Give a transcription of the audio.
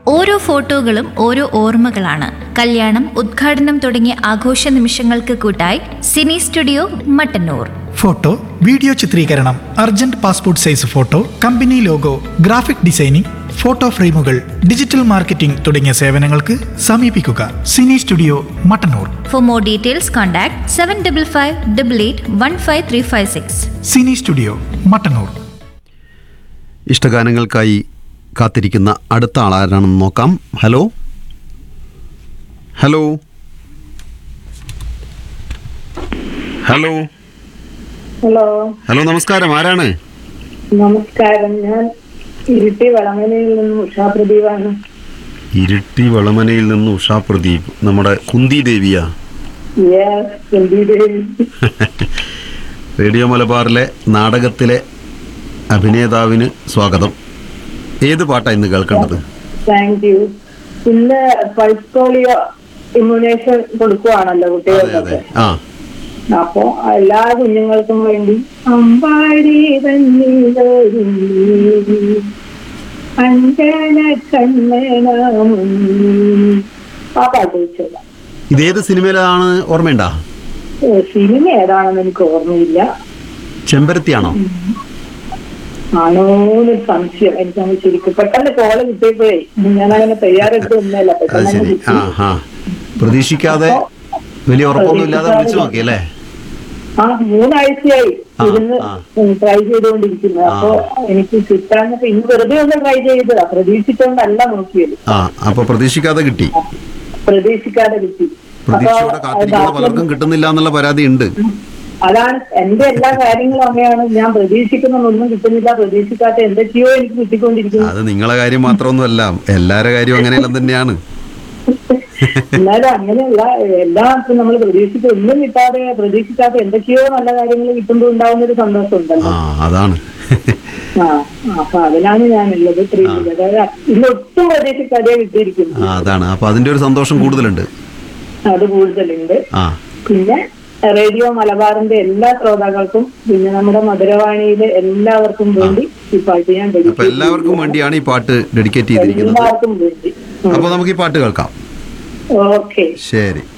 ഓരോ ഫോട്ടോകളും ഓരോ ഓർമ്മകളാണ് കല്യാണം ഉദ്ഘാടനം തുടങ്ങിയ ആഘോഷ നിമിഷങ്ങൾക്ക് കൂട്ടായി cini studio Mattannur photo video ചിത്രീകരണം urgent passport size photo company logo graphic designing photo ഫ്രെയിമുകൾ ഡിജിറ്റൽ മാർക്കറ്റിംഗ് തുടങ്ങിയ സേവനങ്ങൾക്ക് സമീപിക്കുക cini studio Mattannur for more details contact seven double five double eight one five three five six cini studio Mattannur ഇഷ്ടഗാനങ്ങൾക്കായി കാത്തിരിക്കുന്ന അടുത്ത ആളാരാണെന്ന് നോക്കാം hello hello hello hello hello നമസ്കാരം ആരാണ് നമസ്കാരം ഞാൻ ഇരുട്ടി വളമനയിൽ നിന്ന് ഉഷാ പ്രദീപാണ് ഇരുട്ടി വളമനയിൽ നിന്ന് ഉഷാ പ്രദീപ് നമ്മുടെ കുന്തി ദേവിയാ Yes, ഇന്ത്യയിലെ റേഡിയോ മലബാറിലെ നാടകത്തിലെ അഭിനേതാവിന് സ്വാഗതം ഏത് പാട്ടാ ഇന്ന് കേൾക്കേണ്ടത് താങ്ക് യു ഇന്ന് പൾസ് പോളിയോ ഇമ്മ്യൂണേഷൻ കൊടുക്കുവാണല്ലോ അതെ അതെ കുട്ടികൾക്കൊക്കെ ആ അപ്പൊ എല്ലാ കുഞ്ഞുങ്ങൾക്കും വേണ്ടി അമ്പാടി തന്നീലൊരുങ്ങി അഞ്ജന കണ്ണനാമുങ്ങി ആ പാട്ട് വെച്ചത് ഇതേത് സിനിമയിലാണ് ഓർമ്മയുണ്ടാ സിനിമ ഏതാണെന്ന് എനിക്ക് ഓർമ്മയില്ല ചെമ്പരത്തിയാണോ ആണോന്ന് സംശയം എനിക്കങ്ങ് ശരിക്കും പെട്ടെന്ന് കോള് കിട്ടിയപ്പോഴേ ഞാനങ്ങനെ തയ്യാറെടുത്ത് ഒന്നുമല്ല അത് പെട്ടെന്ന് അങ്ങ് ശരി കിട്ടി. ആ ആ പ്രതീക്ഷിക്കാതെ വലിയ ഉറപ്പൊന്നും ഇല്ലാതെ വിളിച്ചു നോക്കി അല്ലേ ആ മൂന്നാഴ്ചയായി ആ, ഇരുന്ന് ആ. ട്രൈ ചെയ്തുകൊണ്ടിരിക്കുന്നത് ആ. അപ്പൊ എനിക്ക് കിട്ടാഞ്ഞപ്പോ ഇന്ന് വെറുതെ ഒന്ന് ട്രൈ ചെയ്തതാ പ്രതീക്ഷിച്ചോണ്ടല്ല നോക്കിയത് ആ അപ്പൊ പ്രതീക്ഷിക്കാതെ കിട്ടി പ്രതീക്ഷിക്കാതെ കിട്ടി അപ്പൊ പ്രതീക്ഷയോടെ കാത്തിരിക്കുന്ന പലർക്കും കിട്ടുന്നില്ല എന്നുള്ള പരാതി ഉണ്ട് അതാണ് എന്റെ എല്ലാ കാര്യങ്ങളും അങ്ങനെയാണ് ഞാൻ പ്രതീക്ഷിക്കുന്നതൊന്നും കിട്ടുന്നില്ല പ്രതീക്ഷിക്കാത്ത എന്തൊക്കെയോ എനിക്ക് കിട്ടിക്കൊണ്ടിരിക്കുന്നു അത് നിങ്ങളെ കാര്യം മാത്രമൊന്നുമല്ല എല്ലാവരുടെ കാര്യവും അങ്ങനെയെല്ലാം തന്നെയാണ് എന്നാലും അങ്ങനെയല്ല എല്ലാവർക്കും നമ്മൾ പ്രതീക്ഷിച്ച ഒന്നും കിട്ടാതെ പ്രതീക്ഷിക്കാത്ത എന്തൊക്കെയോ നല്ല കാര്യങ്ങൾ കിട്ടുമ്പോൾ ഉണ്ടാവുന്ന ഒരു സന്തോഷം ആ ഉണ്ടല്ലോ അതാണ് ആ അപ്പൊ അതിനാണ് ഞാനുള്ളത് ത്രീയിൽ അതായത് ഇന്ന് ഒട്ടും പ്രതീക്ഷിക്കാതെ കിട്ടിയിരിക്കുന്നു ആ അതാണ് അപ്പൊ അതിന്റെ ഒരു സന്തോഷം കൂടുതലുണ്ട് അത് കൂടുതലുണ്ട് ആ പിന്നെ റേഡിയോ മലബാറിന്റെ എല്ലാ ശ്രോതാക്കൾക്കും പിന്നെ നമ്മുടെ മധുരവാണിയിലെ എല്ലാവർക്കും വേണ്ടി ഈ പാട്ട് ഞാൻ അപ്പൊ dedicate എല്ലാവർക്കും വേണ്ടിയാണ് ഈ പാട്ട് ഡെഡിക്കേറ്റ് ചെയ്തിരിക്കുന്നത് എല്ലാവർക്കും വേണ്ടി അപ്പൊ നമുക്ക് ഈ പാട്ട് കേൾക്കാം ഓക്കെ ശരി